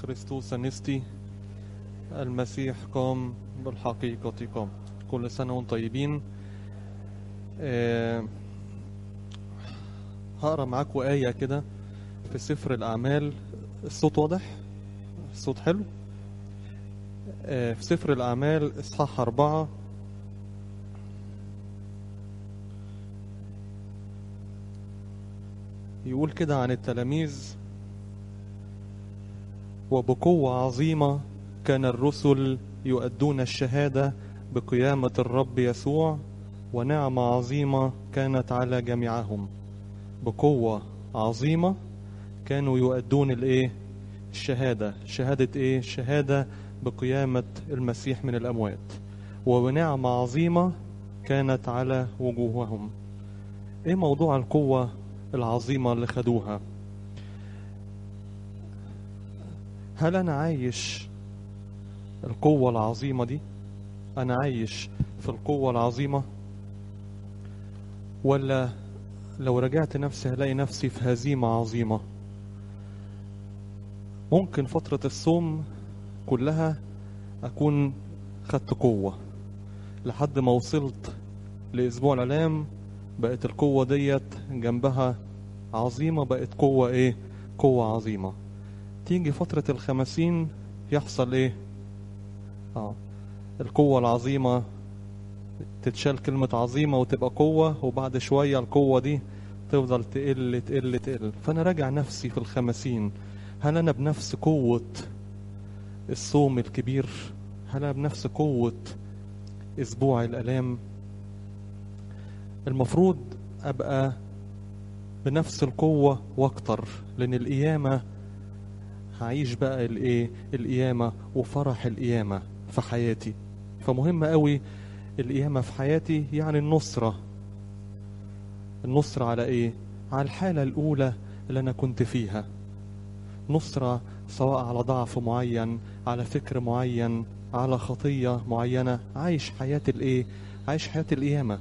خريستوس نستي المسيح قام بالحقيقة قام كل سنة وانتم طيبين آه، هقرا معاكم آية كده في سفر الأعمال الصوت واضح الصوت حلو آه، في سفر الأعمال إصحاح أربعة يقول كده عن التلاميذ وبقوة عظيمة كان الرسل يؤدون الشهادة بقيامة الرب يسوع ونعمة عظيمة كانت على جميعهم بقوة عظيمة كانوا يؤدون الايه الشهادة شهادة ايه شهادة بقيامة المسيح من الأموات ونعمة عظيمة كانت على وجوههم ايه موضوع القوة العظيمة اللي خدوها هل أنا عايش القوة العظيمة دي أنا عايش في القوة العظيمة ولا لو رجعت نفسي هلاقي نفسي في هزيمة عظيمة ممكن فترة الصوم كلها أكون خدت قوة لحد ما وصلت لأسبوع العلام بقت القوة ديت جنبها عظيمة بقت قوة إيه قوة عظيمة تيجي فترة الخمسين يحصل إيه آه القوة العظيمة تتشال كلمة عظيمة وتبقى قوة وبعد شوية القوة دي تفضل تقل تقل تقل فأنا راجع نفسي في الخمسين هل أنا بنفس قوة الصوم الكبير هل أنا بنفس قوة أسبوع الآلام المفروض أبقى بنفس القوة واكتر لأن القيامة هعيش بقى الايه القيامة وفرح القيامة في حياتي فمهم قوي القيامة في حياتي يعني النصرة النصرة على ايه على الحالة الأولى اللي أنا كنت فيها نصرة سواء على ضعف معين على فكر معين على خطية معينة عايش حياة الايه عايش حياة القيامة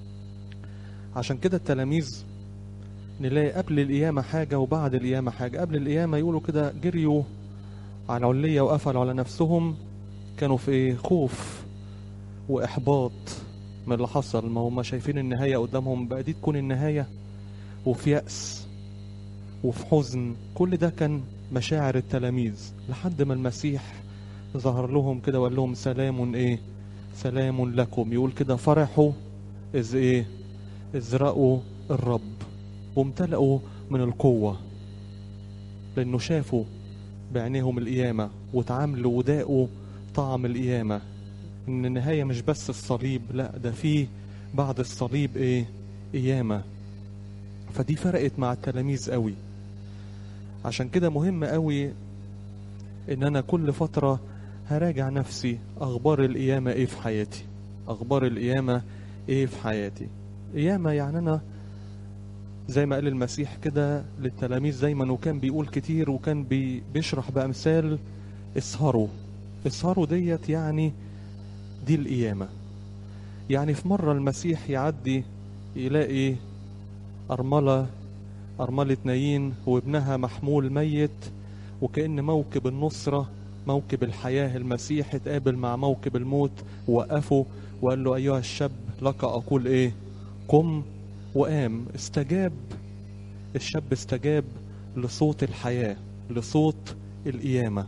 عشان كده التلاميذ نلاقي قبل القيامة حاجة وبعد القيامة حاجة قبل القيامة يقولوا كده جريوا على علية وقفلوا على نفسهم كانوا في ايه خوف وإحباط من اللي حصل ما هم شايفين النهاية قدامهم بقى دي تكون النهاية وفي يأس وفي حزن كل ده كان مشاعر التلاميذ لحد ما المسيح ظهر لهم كده وقال لهم سلام ايه سلام لكم يقول كده فرحوا إذ ايه إذ رأوا الرب وامتلأوا من القوة لأنه شافوا بعينيهم القيامة وتعاملوا وداقوا طعم القيامة إن النهاية مش بس الصليب لا ده فيه بعد الصليب إيه قيامة فدي فرقت مع التلاميذ قوي عشان كده مهم قوي إن أنا كل فترة هراجع نفسي أخبار القيامة إيه في حياتي أخبار القيامة إيه في حياتي قيامة يعني أنا زي ما قال المسيح كده للتلاميذ دايما وكان بيقول كتير وكان بي بيشرح بأمثال اسهروا اسهروا ديت يعني دي القيامة يعني في مرة المسيح يعدي يلاقي أرملة أرملة نايين وابنها محمول ميت وكأن موكب النصرة موكب الحياة المسيح اتقابل مع موكب الموت وقفه وقال له أيها الشاب لك أقول إيه قم وقام استجاب الشاب استجاب لصوت الحياة لصوت القيامة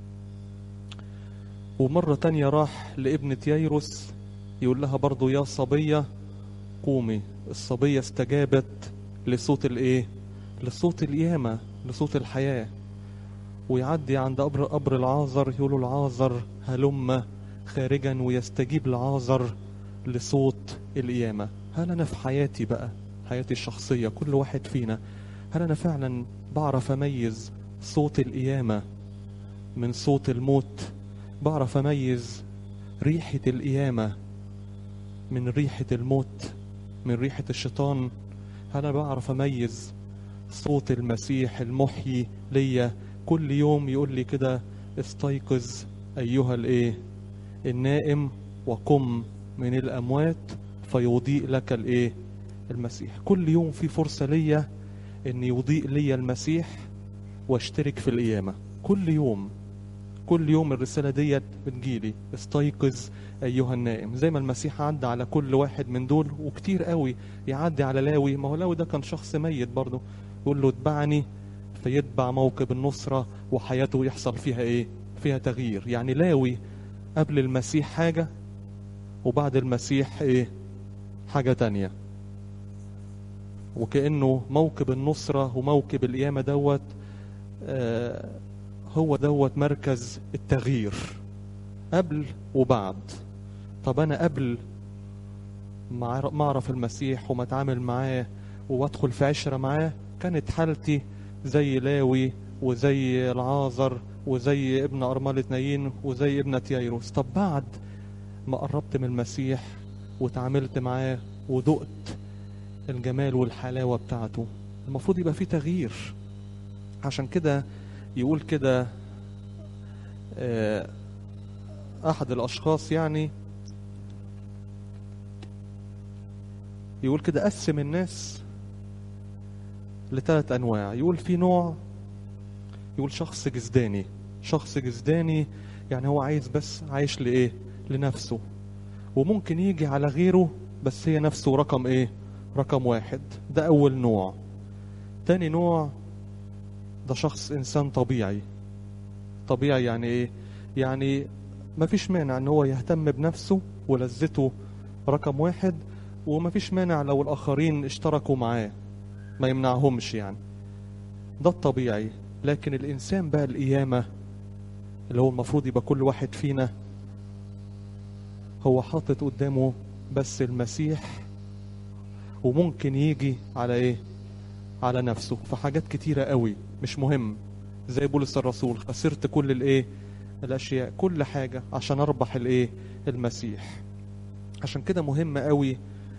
ومرة تانية راح لابنة ييروس يقول لها برضو يا صبية قومي الصبية استجابت لصوت الايه لصوت القيامة لصوت الحياة ويعدي عند قبر قبر العازر يقولوا العازر هلم خارجا ويستجيب العازر لصوت القيامة هل أنا في حياتي بقى حياتي الشخصية كل واحد فينا هل أنا فعلا بعرف أميز صوت القيامة من صوت الموت بعرف أميز ريحة القيامة من ريحة الموت من ريحة الشيطان هل أنا بعرف أميز صوت المسيح المحيي ليا كل يوم يقول لي كده استيقظ أيها الإيه النائم وقم من الأموات فيضيء لك الايه المسيح كل يوم في فرصة ليا ان يضيء لي المسيح واشترك في القيامة كل يوم كل يوم الرسالة ديت بتجيلي استيقظ أيها النائم زي ما المسيح عدى على كل واحد من دول وكتير قوي يعدي على لاوي ما هو لاوي ده كان شخص ميت برضه يقول له اتبعني فيتبع موكب النصرة وحياته يحصل فيها ايه فيها تغيير يعني لاوي قبل المسيح حاجة وبعد المسيح ايه حاجة تانية وكأنه موكب النصرة وموكب القيامة دوت آه هو دوت مركز التغيير قبل وبعد طب انا قبل ما اعرف المسيح وما اتعامل معاه وادخل في عشره معاه كانت حالتي زي لاوي وزي العازر وزي ابن أرملة نايين وزي ابنة يايروس طب بعد ما قربت من المسيح وتعاملت معاه ودقت الجمال والحلاوة بتاعته المفروض يبقى فيه تغيير عشان كده يقول كده أحد الأشخاص يعني يقول كده قسم الناس لثلاث أنواع يقول في نوع يقول شخص جزداني شخص جزداني يعني هو عايز بس عايش لإيه لنفسه وممكن يجي على غيره بس هي نفسه رقم إيه رقم واحد ده أول نوع تاني نوع ده شخص إنسان طبيعي طبيعي يعني إيه يعني مفيش مانع إن هو يهتم بنفسه ولذته رقم واحد ومفيش مانع لو الآخرين اشتركوا معاه ما يمنعهمش يعني ده الطبيعي لكن الإنسان بقى القيامة اللي هو المفروض يبقى كل واحد فينا هو حاطط قدامه بس المسيح وممكن يجي على ايه على نفسه في حاجات كتيرة قوي مش مهم زي بولس الرسول خسرت كل الايه الاشياء كل حاجة عشان اربح الايه المسيح عشان كده مهم قوي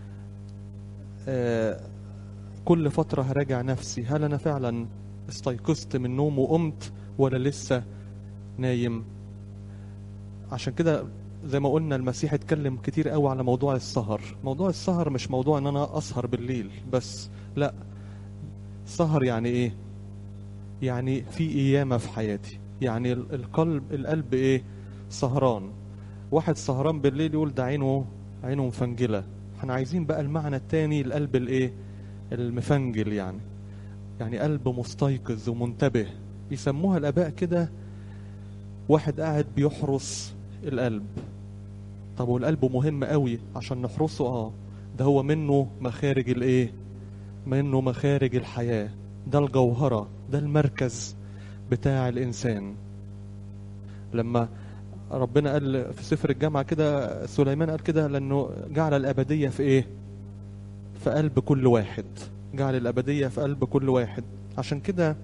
آه كل فترة هراجع نفسي هل أنا فعلا استيقظت من النوم وقمت ولا لسه نايم عشان كده زي ما قلنا المسيح اتكلم كتير قوي على موضوع السهر موضوع السهر مش موضوع ان انا اسهر بالليل بس لا سهر يعني ايه يعني في قيامة في حياتي يعني القلب القلب ايه سهران واحد سهران بالليل يقول ده عينه عينه مفنجلة احنا عايزين بقى المعنى التاني القلب الايه المفنجل يعني يعني قلب مستيقظ ومنتبه يسموها الاباء كده واحد قاعد بيحرس القلب طب والقلب مهم قوي عشان نحرسه اه ده هو منه مخارج الايه منه مخارج الحياة ده الجوهرة ده المركز بتاع الإنسان لما ربنا قال في سفر الجامعة كده سليمان قال كده لأنه جعل الأبدية في إيه في قلب كل واحد جعل الأبدية في قلب كل واحد عشان كده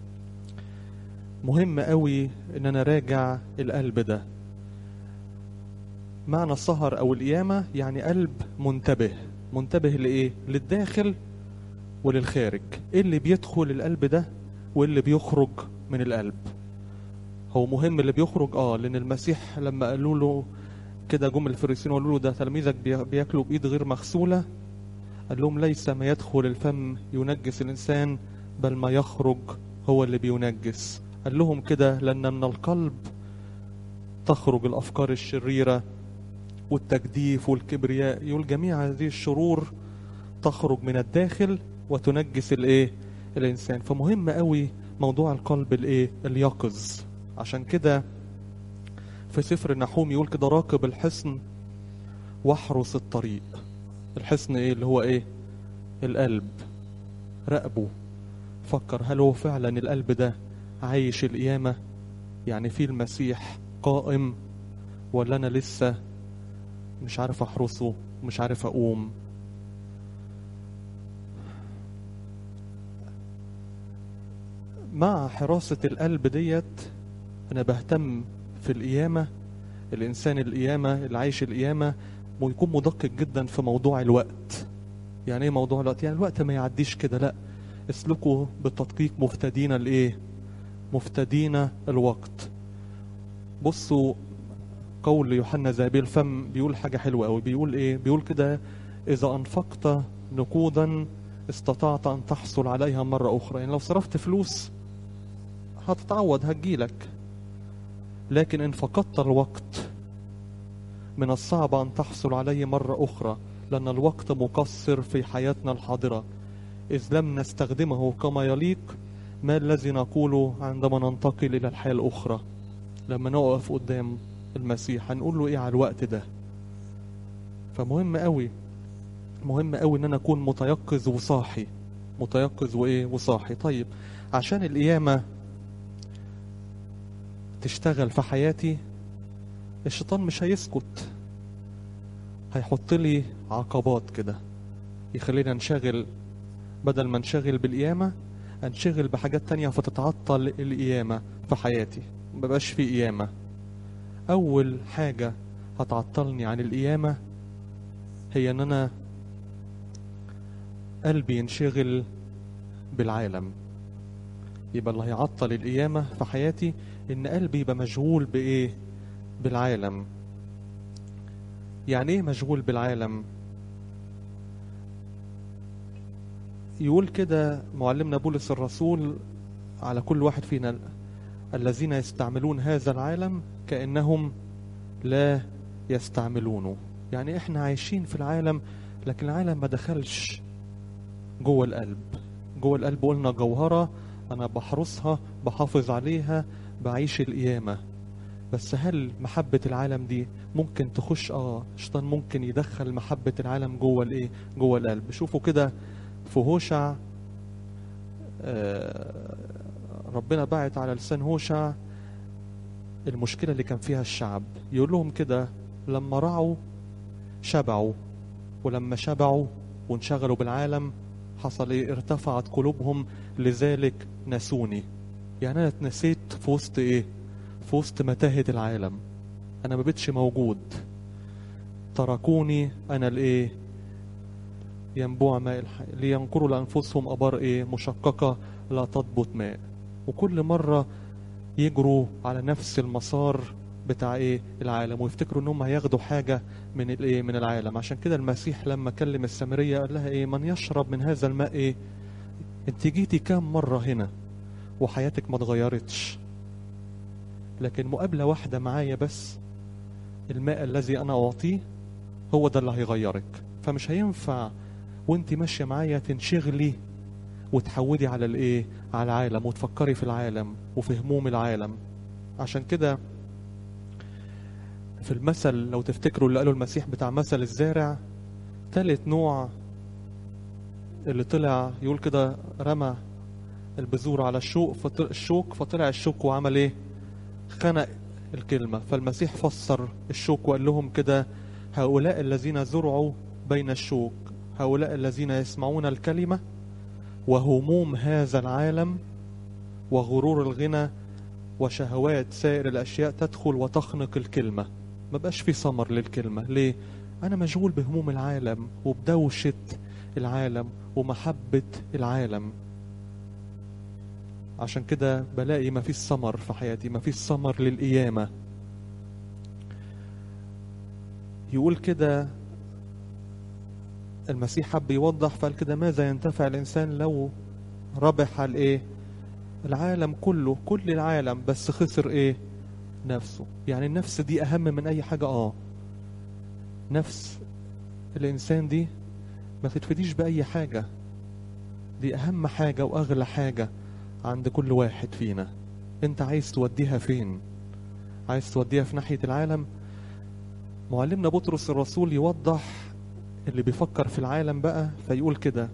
مهم قوي ان انا راجع القلب ده معنى السهر او القيامة يعني قلب منتبه منتبه لايه للداخل وللخارج ايه اللي بيدخل القلب ده وايه اللي بيخرج من القلب هو مهم اللي بيخرج اه لان المسيح لما قالوا له كده جم الفريسيين وقالوا له ده تلاميذك بياكلوا بايد غير مغسوله قال لهم ليس ما يدخل الفم ينجس الانسان بل ما يخرج هو اللي بينجس قال لهم كده لأن من القلب تخرج الأفكار الشريرة والتجديف والكبرياء يقول جميع هذه الشرور تخرج من الداخل وتنجس الايه الانسان فمهم قوي موضوع القلب الايه اليقظ عشان كده في سفر النحوم يقول كده راقب الحصن واحرس الطريق الحصن ايه اللي هو ايه القلب راقبه فكر هل هو فعلا القلب ده عايش القيامة يعني في المسيح قائم ولا أنا لسه مش عارف أحرسه مش عارف أقوم مع حراسة القلب ديت أنا بهتم في القيامة الإنسان القيامة اللي عايش القيامة ويكون مدقق جدا في موضوع الوقت يعني ايه موضوع الوقت يعني الوقت ما يعديش كده لا اسلكوا بالتدقيق مفتدين الايه مفتدين الوقت بصوا قول يوحنا ذهبي الفم بيقول حاجة حلوة قوي بيقول ايه بيقول كده اذا انفقت نقودا استطعت ان تحصل عليها مرة اخرى يعني لو صرفت فلوس هتتعوض هتجيلك لكن إن فقدت الوقت من الصعب أن تحصل عليه مرة أخرى لأن الوقت مقصر في حياتنا الحاضرة إذ لم نستخدمه كما يليق ما الذي نقوله عندما ننتقل إلى الحياة الأخرى لما نقف قدام المسيح هنقول له إيه على الوقت ده فمهم قوي مهم قوي إن أنا أكون متيقظ وصاحي متيقظ وإيه وصاحي طيب عشان القيامة تشتغل في حياتي الشيطان مش هيسكت هيحط لي عقبات كده يخلينا نشغل بدل ما نشغل بالقيامة انشغل بحاجات تانية فتتعطل القيامة في حياتي مبقاش في قيامة أول حاجة هتعطلني عن القيامة هي إن أنا قلبي ينشغل بالعالم يبقى اللي هيعطل القيامة في حياتي إن قلبي يبقى مشغول بإيه؟ بالعالم يعني إيه مشغول بالعالم؟ يقول كده معلمنا بولس الرسول على كل واحد فينا الذين يستعملون هذا العالم كأنهم لا يستعملونه يعني احنا عايشين في العالم لكن العالم ما دخلش جوه القلب جوه القلب قلنا جوهرة أنا بحرسها بحافظ عليها بعيش القيامة بس هل محبة العالم دي ممكن تخش اه الشيطان ممكن يدخل محبة العالم جوه الايه جوه القلب شوفوا كده في هوشع آه ربنا بعت على لسان هوشع المشكلة اللي كان فيها الشعب يقول لهم كده لما رعوا شبعوا ولما شبعوا وانشغلوا بالعالم حصل ايه ارتفعت قلوبهم لذلك نسوني يعني انا اتنسيت في وسط ايه في وسط متاهة العالم انا ما بقتش موجود تركوني انا الايه ينبوع ماء الحي لينقروا لانفسهم ابار ايه مشققة لا تضبط ماء وكل مرة يجروا على نفس المسار بتاع ايه العالم ويفتكروا انهم هياخدوا حاجة من الايه من العالم عشان كده المسيح لما كلم السامرية قال لها ايه من يشرب من هذا الماء ايه انت جيتي كام مرة هنا وحياتك ما اتغيرتش لكن مقابلة واحدة معايا بس الماء الذي انا اعطيه هو ده اللي هيغيرك فمش هينفع وانت ماشية معايا تنشغلي وتحودي على الايه على العالم وتفكري في العالم وفي هموم العالم عشان كده في المثل لو تفتكروا اللي قاله المسيح بتاع مثل الزارع تالت نوع اللي طلع يقول كده رمى البذور على الشوك فطلع الشوك فطلع الشوك وعمل ايه خنق الكلمة فالمسيح فسر الشوك وقال لهم كده هؤلاء الذين زرعوا بين الشوك هؤلاء الذين يسمعون الكلمة وهموم هذا العالم وغرور الغنى وشهوات سائر الأشياء تدخل وتخنق الكلمة ما بقاش في ثمر للكلمة ليه؟ أنا مشغول بهموم العالم وبدوشة العالم ومحبة العالم عشان كده بلاقي ما فيش ثمر في حياتي ما فيش ثمر للقيامة يقول كده المسيح حب يوضح فقال كده ماذا ينتفع الإنسان لو ربح الايه العالم كله كل العالم بس خسر ايه نفسه يعني النفس دي اهم من اي حاجة اه نفس الانسان دي ما تتفديش باي حاجة دي اهم حاجة واغلى حاجة عند كل واحد فينا انت عايز توديها فين عايز توديها في ناحية العالم معلمنا بطرس الرسول يوضح اللي بيفكر في العالم بقى فيقول كده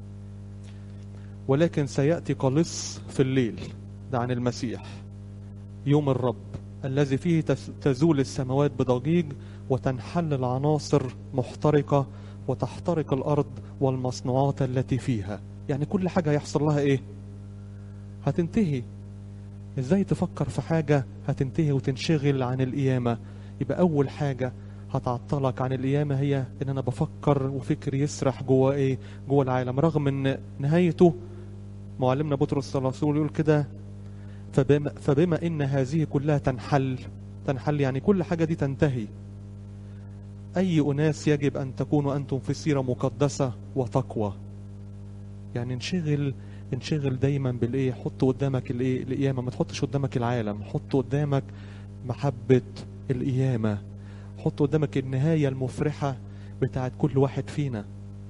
ولكن سيأتي قلص في الليل ده عن المسيح يوم الرب الذي فيه تزول السماوات بضجيج وتنحل العناصر محترقة وتحترق الأرض والمصنوعات التي فيها يعني كل حاجة هيحصل لها إيه هتنتهي إزاي تفكر في حاجة هتنتهي وتنشغل عن القيامة يبقى أول حاجة هتعطلك عن القيامة هي إن أنا بفكر وفكري يسرح جوه إيه جوه العالم رغم إن نهايته معلمنا بطرس الرسول يقول كده فبما, فبما إن هذه كلها تنحل تنحل يعني كل حاجة دي تنتهي أي أناس يجب أن تكونوا أنتم في سيرة مقدسة وتقوى يعني انشغل انشغل دايما بالإيه حط قدامك الإيه القيامة ما تحطش قدامك العالم حط قدامك محبة القيامة حط قدامك النهاية المفرحة بتاعت كل واحد فينا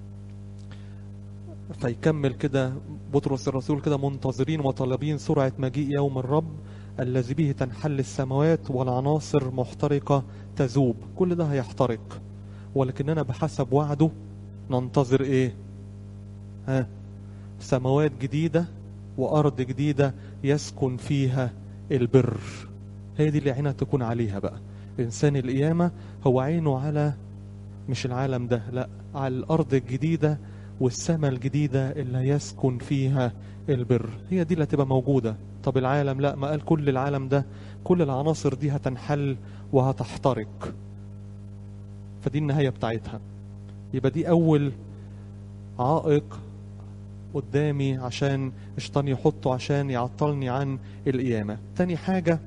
فيكمل كده بطرس الرسول كده منتظرين وطالبين سرعة مجيء يوم الرب الذي به تنحل السماوات والعناصر محترقة تذوب كل ده هيحترق ولكننا بحسب وعده ننتظر ايه ها سماوات جديدة وأرض جديدة يسكن فيها البر هي دي اللي عينها تكون عليها بقى إنسان القيامة هو عينه على مش العالم ده لا على الأرض الجديدة والسماء الجديدة اللي يسكن فيها البر هي دي اللي هتبقى موجودة طب العالم لا ما قال كل العالم ده كل العناصر دي هتنحل وهتحترق فدي النهاية بتاعتها يبقى دي أول عائق قدامي عشان الشيطان يحطه عشان يعطلني عن القيامة تاني حاجة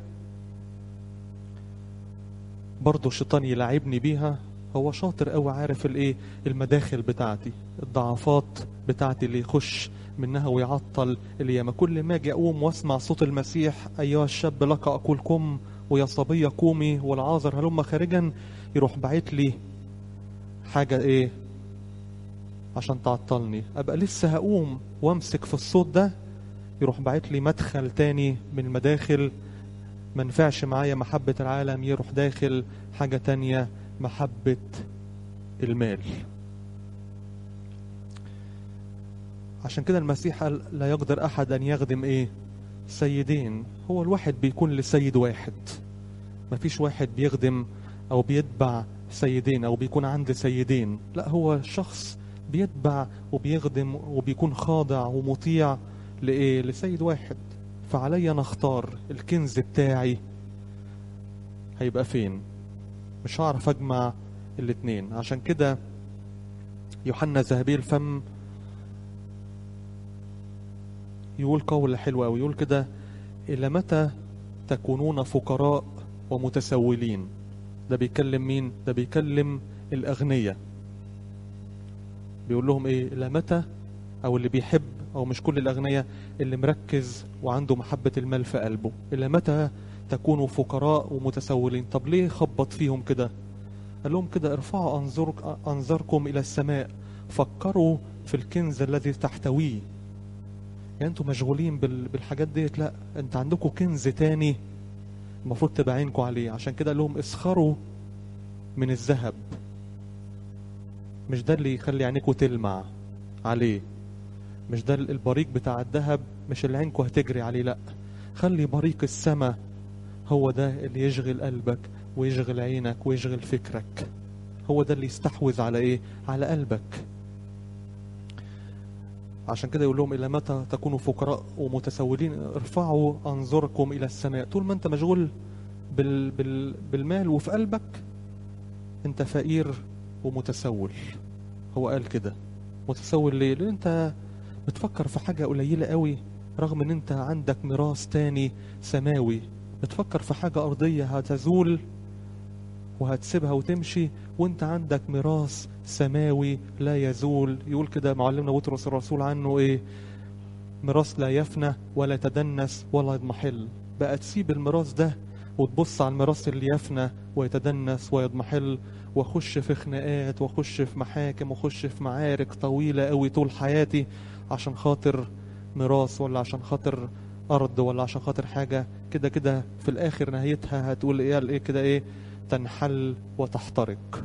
برضه الشيطان يلعبني بيها هو شاطر قوي عارف الايه المداخل بتاعتي الضعفات بتاعتي اللي يخش منها ويعطل القيامة كل ما اجي اقوم واسمع صوت المسيح ايها الشاب لك اقول قم ويا صبية قومي والعازر هلم خارجا يروح باعت لي حاجة ايه عشان تعطلني ابقى لسه هقوم وامسك في الصوت ده يروح باعت لي مدخل تاني من المداخل ما نفعش معايا محبة العالم يروح داخل حاجة تانية محبة المال عشان كده المسيح قال لا يقدر أحد أن يخدم إيه سيدين هو الواحد بيكون لسيد واحد مفيش واحد بيخدم أو بيتبع سيدين أو بيكون عند سيدين لا هو شخص بيتبع وبيخدم وبيكون خاضع ومطيع لإيه لسيد واحد فعلي أنا أختار الكنز بتاعي هيبقى فين مش هعرف أجمع الاتنين عشان كده يوحنا ذهبي الفم يقول قول حلو أوي يقول كده إلى متى تكونون فقراء ومتسولين ده بيكلم مين ده بيكلم الأغنياء بيقول لهم إيه إلى متى أو اللي بيحب أو مش كل الأغنياء اللي مركز وعنده محبة المال في قلبه إلى متى تكونوا فقراء ومتسولين طب ليه خبط فيهم كده قال لهم كده ارفعوا أنظر أنظركم إلى السماء فكروا في الكنز الذي تحتويه يعني انتوا مشغولين بال- بالحاجات ديت لا انت عندكم كنز تاني المفروض تبقى عينكم عليه عشان كده قال لهم اسخروا من الذهب مش ده اللي يخلي عينيكم تلمع عليه مش ده البريق بتاع الذهب مش اللي عينكم هتجري عليه لا خلي بريق السماء هو ده اللي يشغل قلبك ويشغل عينك ويشغل فكرك هو ده اللي يستحوذ على ايه على قلبك عشان كده يقول لهم إلى متى تكونوا فقراء ومتسولين ارفعوا أنظركم إلى السماء طول ما أنت مشغول بال بال بالمال وفي قلبك أنت فقير ومتسول هو قال كده متسول ليه؟ لأن أنت بتفكر في حاجة قليلة قوي رغم أن أنت عندك ميراث تاني سماوي بتفكر في حاجة أرضية هتزول وهتسيبها وتمشي وانت عندك ميراث سماوي لا يزول يقول كده معلمنا بطرس الرسول عنه ايه ميراث لا يفنى ولا يتدنس ولا يضمحل بقى تسيب الميراث ده وتبص على الميراث اللي يفنى ويتدنس ويضمحل واخش في خناقات واخش في محاكم واخش في معارك طويله قوي طول حياتي عشان خاطر ميراث ولا عشان خاطر ارض ولا عشان خاطر حاجه كده كده في الاخر نهايتها هتقول ايه قال ايه كده ايه تنحل وتحترق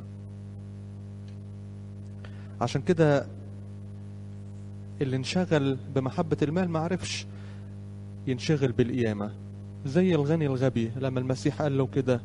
عشان كده اللي انشغل بمحبة المال ما عرفش ينشغل بالقيامة زي الغني الغبي لما المسيح قال له كده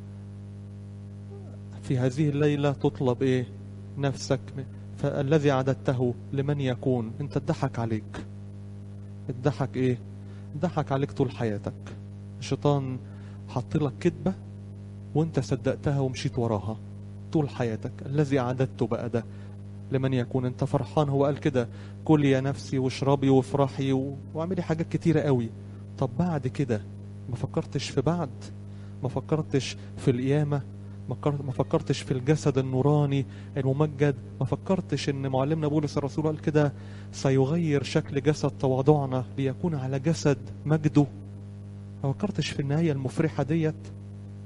في هذه الليلة تطلب ايه نفسك فالذي عددته لمن يكون انت اتضحك عليك اتضحك ايه اتضحك عليك طول حياتك الشيطان حط لك كذبه وانت صدقتها ومشيت وراها طول حياتك الذي عددته بقى ده لمن يكون انت فرحان هو قال كده كلي يا نفسي واشربي وافرحي و... واعملي حاجات كتيرة قوي طب بعد كده ما فكرتش في بعد ما فكرتش في القيامة ما فكر- ما فكرتش في الجسد النوراني الممجد ما فكرتش ان معلمنا بولس الرسول قال كده سيغير شكل جسد تواضعنا ليكون على جسد مجده ما فكرتش في النهاية المفرحة ديت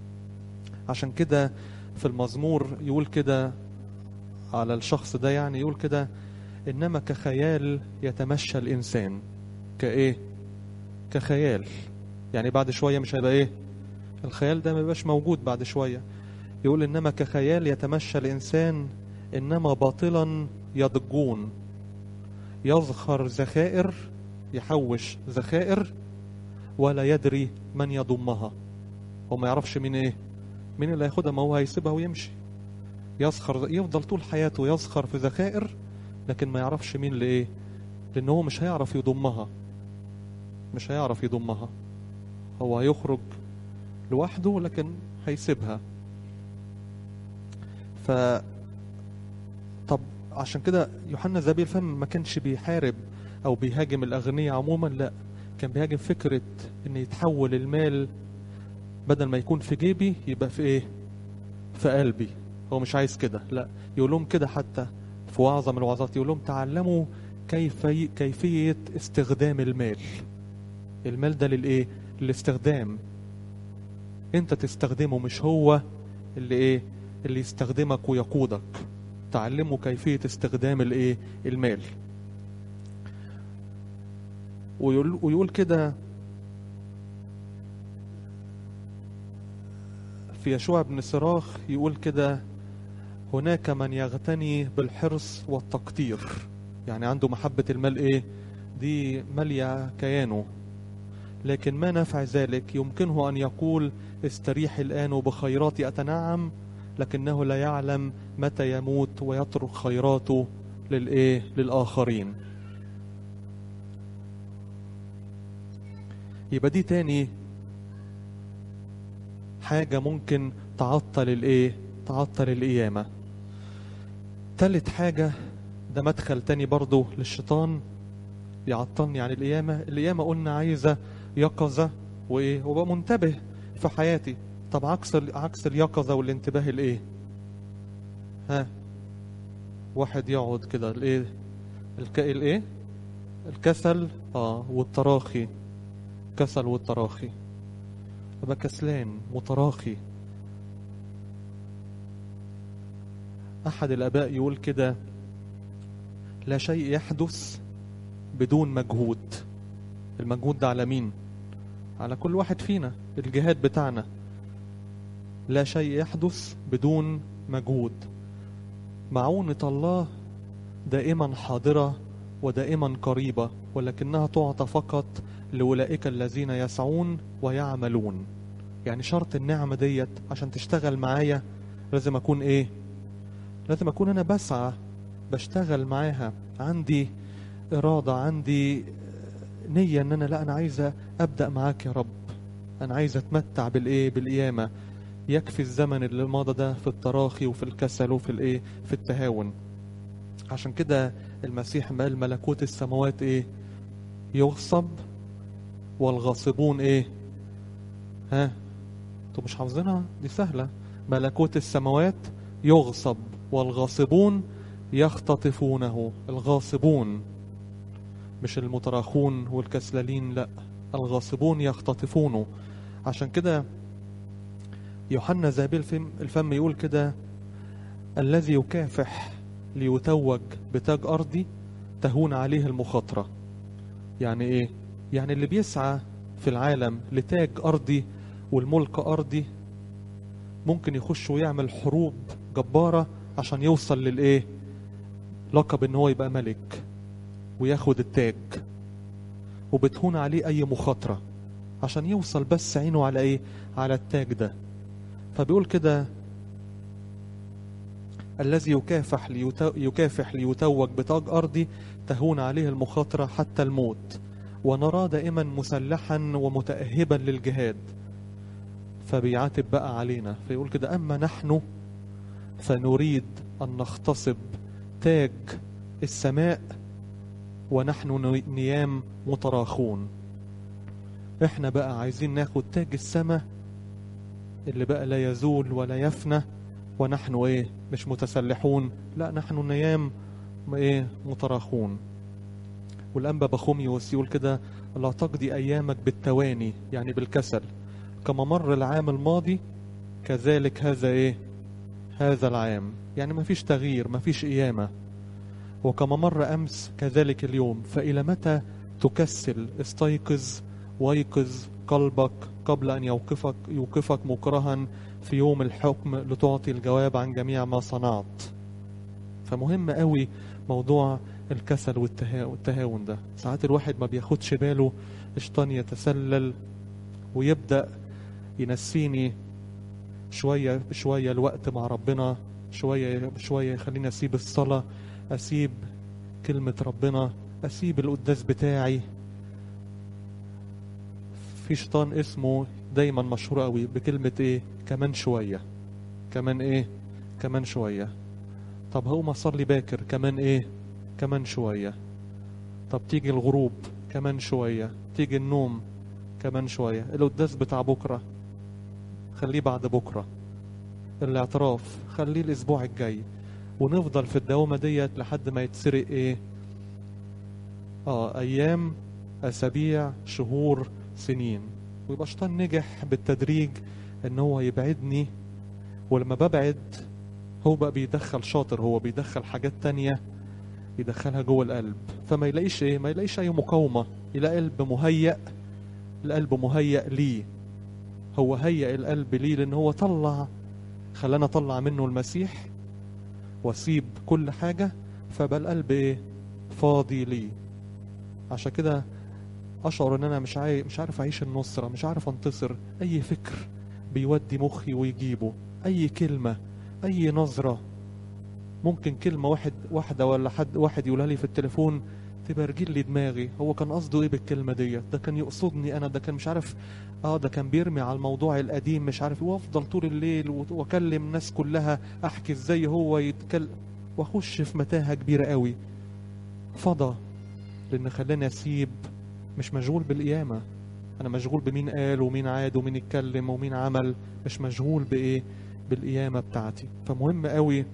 عشان كده في المزمور يقول كده على الشخص ده يعني يقول كده إنما كخيال يتمشى الإنسان كإيه كخيال يعني بعد شوية مش هيبقى إيه الخيال ده ما يبقاش موجود بعد شوية يقول إنما كخيال يتمشى الإنسان إنما باطلا يضجون يزخر ذخائر يحوش ذخائر ولا يدري من يضمها هو ما يعرفش مين ايه مين اللي هياخدها ما هو هيسيبها ويمشي يسخر يفضل طول حياته يسخر في ذخائر لكن ما يعرفش مين اللي ايه لان هو مش هيعرف يضمها مش هيعرف يضمها هو هيخرج لوحده لكن هيسيبها ف طب عشان كده يوحنا ذبي الفم ما كانش بيحارب او بيهاجم الاغنياء عموما لا كان بيهاجم فكرة ان يتحول المال بدل ما يكون في جيبي يبقى في ايه في قلبي هو مش عايز كده لا يقول لهم كده حتى في وعظة من الوعظات يقول لهم تعلموا كيف كيفية استخدام المال المال ده للايه للاستخدام انت تستخدمه مش هو اللي ايه اللي يستخدمك ويقودك تعلموا كيفية استخدام الايه المال ويقول, ويقول كده في يشوع بن صراخ يقول كده هناك من يغتني بالحرص والتقطير يعني عنده محبة المال ايه دي مالية كيانه لكن ما نفع ذلك يمكنه أن يقول استريح الآن بخيراتي أتنعم لكنه لا يعلم متى يموت ويترك خيراته للإيه للآخرين يبقى دي تاني حاجة ممكن تعطل الايه تعطل القيامة تالت حاجة ده مدخل تاني برضو للشيطان يعطلني عن القيامة القيامة قلنا عايزة يقظة وايه وبقى منتبه في حياتي طب عكس عكس اليقظة والانتباه الايه ها واحد يقعد كده الايه الك... الايه الكسل اه والتراخي كسل والتراخي ابقى كسلان متراخي احد الاباء يقول كده لا شيء يحدث بدون مجهود المجهود ده على مين على كل واحد فينا الجهاد بتاعنا لا شيء يحدث بدون مجهود معونة الله دائما حاضرة ودائما قريبة ولكنها تعطى فقط لأولئك الذين يسعون ويعملون يعني شرط النعمة ديت عشان تشتغل معايا لازم أكون إيه لازم أكون أنا بسعى بشتغل معاها عندي إرادة عندي نية إن أنا لا أنا عايزة أبدأ معاك يا رب أنا عايز أتمتع بالإيه بالقيامة يكفي الزمن اللي مضى ده في التراخي وفي الكسل وفي الإيه في التهاون عشان كده المسيح قال ملكوت السماوات إيه يغصب والغاصبون ايه ها انتوا مش حافظينها دي سهلة ملكوت السماوات يغصب والغاصبون يختطفونه الغاصبون مش المتراخون والكسلالين لا الغاصبون يختطفونه عشان كده يوحنا زابيل الفم, الفم يقول كده الذي يكافح ليتوج بتاج أرضي تهون عليه المخاطرة يعني ايه يعني اللي بيسعى في العالم لتاج أرضي والملك أرضي ممكن يخش ويعمل حروب جبارة عشان يوصل للإيه لقب إن هو يبقى ملك وياخد التاج وبتهون عليه أي مخاطرة عشان يوصل بس عينه على إيه على التاج ده فبيقول كده الذي يكافح ليتو... يكافح ليتوج بتاج أرضي تهون عليه المخاطرة حتى الموت ونراه دائما مسلحا ومتأهبا للجهاد فبيعاتب بقى علينا فيقول كده أما نحن فنريد أن نغتصب تاج السماء ونحن نيام متراخون احنا بقى عايزين ناخد تاج السماء اللي بقى لا يزول ولا يفنى ونحن ايه مش متسلحون لا نحن نيام ايه متراخون والأنبا بخوميوس يقول كده لا تقضي أيامك بالتواني يعني بالكسل كما مر العام الماضي كذلك هذا ايه هذا العام يعني ما فيش تغيير ما فيش قيامة وكما مر أمس كذلك اليوم فإلى متى تكسل استيقظ وايقظ قلبك قبل أن يوقفك يوقفك مكرها في يوم الحكم لتعطي الجواب عن جميع ما صنعت فمهم قوي موضوع الكسل والتها- والتهاون ده ساعات الواحد ما بياخدش باله الشيطان يتسلل ويبدأ ينسيني شوية شوية الوقت مع ربنا شوية شوية يخليني أسيب الصلاة أسيب كلمة ربنا أسيب القداس بتاعي في شيطان اسمه دايما مشهور قوي بكلمة ايه كمان شوية كمان ايه كمان شوية طب هقوم اصلي باكر كمان ايه كمان شوية طب تيجي الغروب كمان شوية تيجي النوم كمان شوية القداس بتاع بكرة خليه بعد بكرة الاعتراف خليه الاسبوع الجاي ونفضل في الدوامة ديت لحد ما يتسرق ايه اه ايام اسابيع شهور سنين ويبقى الشيطان نجح بالتدريج ان هو يبعدني ولما ببعد هو بقى بيدخل شاطر هو بيدخل حاجات تانية يدخلها جوه القلب فما يلاقيش ايه ما يلاقيش اي مقاومة يلاقي قلب مهيأ القلب مهيأ ليه هو هيأ القلب ليه لان هو طلع خلانا طلع منه المسيح واسيب كل حاجة فبقى القلب ايه فاضي ليه عشان كده اشعر ان انا مش عاي... مش عارف اعيش النصرة مش عارف انتصر اي فكر بيودي مخي ويجيبه اي كلمة اي نظرة ممكن كلمة واحد واحدة ولا حد واحد يقولها لي في التليفون تبرجل لي دماغي هو كان قصده ايه بالكلمة ديت ده كان يقصدني انا ده كان مش عارف اه ده كان بيرمي على الموضوع القديم مش عارف وافضل طول الليل و- واكلم الناس كلها احكي ازاي هو يتكلم واخش في متاهة كبيرة قوي فضى لان خلاني اسيب مش مشغول بالقيامة انا مشغول بمين قال ومين عاد ومين اتكلم ومين عمل مش مشغول بايه بالقيامة بتاعتي فمهم قوي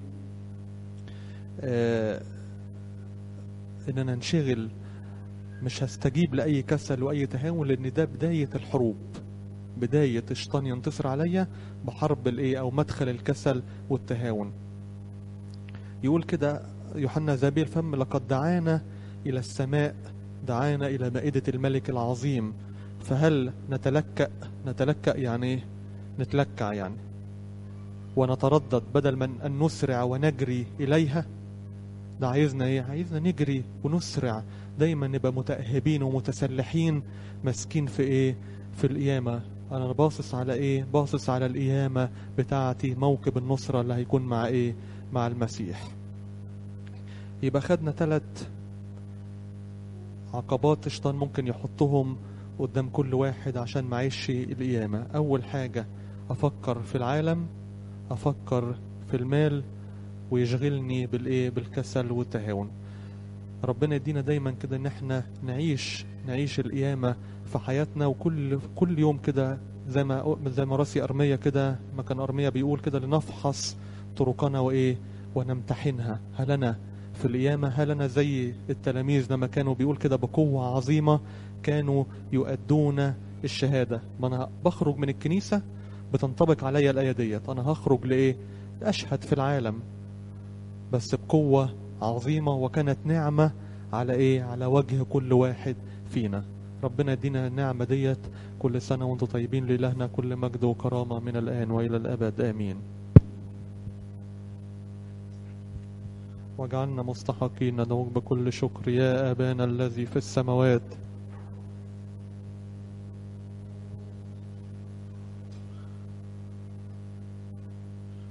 آه ان انا انشغل مش هستجيب لاي كسل واي تهاون لان ده بداية الحروب بداية الشيطان ينتصر عليا بحرب الايه او مدخل الكسل والتهاون يقول كده يوحنا ذبي الفم لقد دعانا الى السماء دعانا الى مائدة الملك العظيم فهل نتلكأ نتلكأ يعني ايه نتلكع يعني ونتردد بدل من ان نسرع ونجري اليها ده عايزنا ايه عايزنا نجري ونسرع دايما نبقى متأهبين ومتسلحين ماسكين في ايه في القيامة انا باصص على ايه باصص على القيامة بتاعتي موكب النصرة اللي هيكون مع ايه مع المسيح يبقى خدنا ثلاث عقبات الشيطان ممكن يحطهم قدام كل واحد عشان معيش القيامة أول حاجة أفكر في العالم أفكر في المال ويشغلني بالإيه بالكسل والتهاون ربنا يدينا دايما كده ان احنا نعيش نعيش القيامة في حياتنا وكل كل يوم كده زي ما زي ما راسي أرمية كده ما كان أرمية بيقول كده لنفحص طرقنا وإيه ونمتحنها هل أنا في القيامة هل أنا زي التلاميذ لما كانوا بيقول كده بقوة عظيمة كانوا يؤدون الشهادة ما أنا بخرج من الكنيسة بتنطبق عليا الآية ديت أنا هخرج لإيه أشهد في العالم بس بقوة عظيمة وكانت نعمة على إيه على وجه كل واحد فينا ربنا يدينا النعمة ديت كل سنة وانتم طيبين لإلهنا كل مجد وكرامة من الآن وإلى الأبد آمين واجعلنا مستحقين ندعوك بكل شكر يا أبانا الذي في السماوات